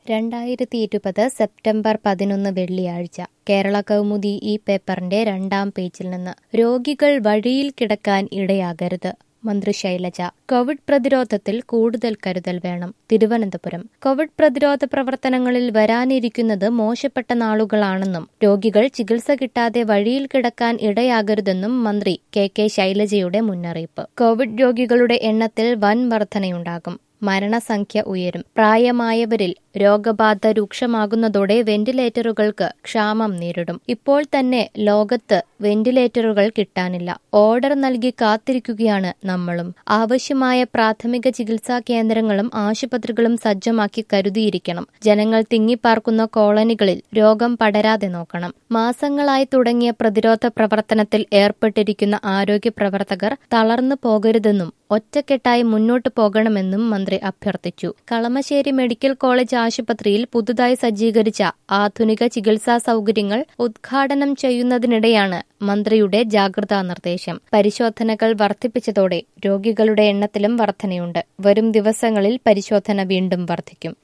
രണ്ടായിരത്തി ഇരുപത് സെപ്റ്റംബർ പതിനൊന്ന് വെള്ളിയാഴ്ച കേരള കൗമുദി ഈ പേപ്പറിന്റെ രണ്ടാം പേജിൽ നിന്ന് രോഗികൾ വഴിയിൽ കിടക്കാൻ ഇടയാകരുത് മന്ത്രി ശൈലജ കോവിഡ് പ്രതിരോധത്തിൽ കൂടുതൽ കരുതൽ വേണം തിരുവനന്തപുരം കോവിഡ് പ്രതിരോധ പ്രവർത്തനങ്ങളിൽ വരാനിരിക്കുന്നത് മോശപ്പെട്ട നാളുകളാണെന്നും രോഗികൾ ചികിത്സ കിട്ടാതെ വഴിയിൽ കിടക്കാൻ ഇടയാകരുതെന്നും മന്ത്രി കെ കെ ശൈലജയുടെ മുന്നറിയിപ്പ് കോവിഡ് രോഗികളുടെ എണ്ണത്തിൽ വൻ വർധനയുണ്ടാകും മരണസംഖ്യ ഉയരും പ്രായമായവരിൽ രോഗബാധ രൂക്ഷമാകുന്നതോടെ വെന്റിലേറ്ററുകൾക്ക് ക്ഷാമം നേരിടും ഇപ്പോൾ തന്നെ ലോകത്ത് വെന്റിലേറ്ററുകൾ കിട്ടാനില്ല ഓർഡർ നൽകി കാത്തിരിക്കുകയാണ് നമ്മളും ആവശ്യമായ പ്രാഥമിക ചികിത്സാ കേന്ദ്രങ്ങളും ആശുപത്രികളും സജ്ജമാക്കി കരുതിയിരിക്കണം ജനങ്ങൾ തിങ്ങിപ്പാർക്കുന്ന കോളനികളിൽ രോഗം പടരാതെ നോക്കണം മാസങ്ങളായി തുടങ്ങിയ പ്രതിരോധ പ്രവർത്തനത്തിൽ ഏർപ്പെട്ടിരിക്കുന്ന ആരോഗ്യ പ്രവർത്തകർ തളർന്നു പോകരുതെന്നും ഒറ്റക്കെട്ടായി മുന്നോട്ടു പോകണമെന്നും മന്ത്രി അഭ്യർത്ഥിച്ചു കളമശ്ശേരി മെഡിക്കൽ കോളേജ് ആശുപത്രിയിൽ പുതുതായി സജ്ജീകരിച്ച ആധുനിക ചികിത്സാ സൗകര്യങ്ങൾ ഉദ്ഘാടനം ചെയ്യുന്നതിനിടെയാണ് മന്ത്രിയുടെ ജാഗ്രതാ നിർദ്ദേശം പരിശോധനകൾ വർദ്ധിപ്പിച്ചതോടെ രോഗികളുടെ എണ്ണത്തിലും വർധനയുണ്ട് വരും ദിവസങ്ങളിൽ പരിശോധന വീണ്ടും വർദ്ധിക്കും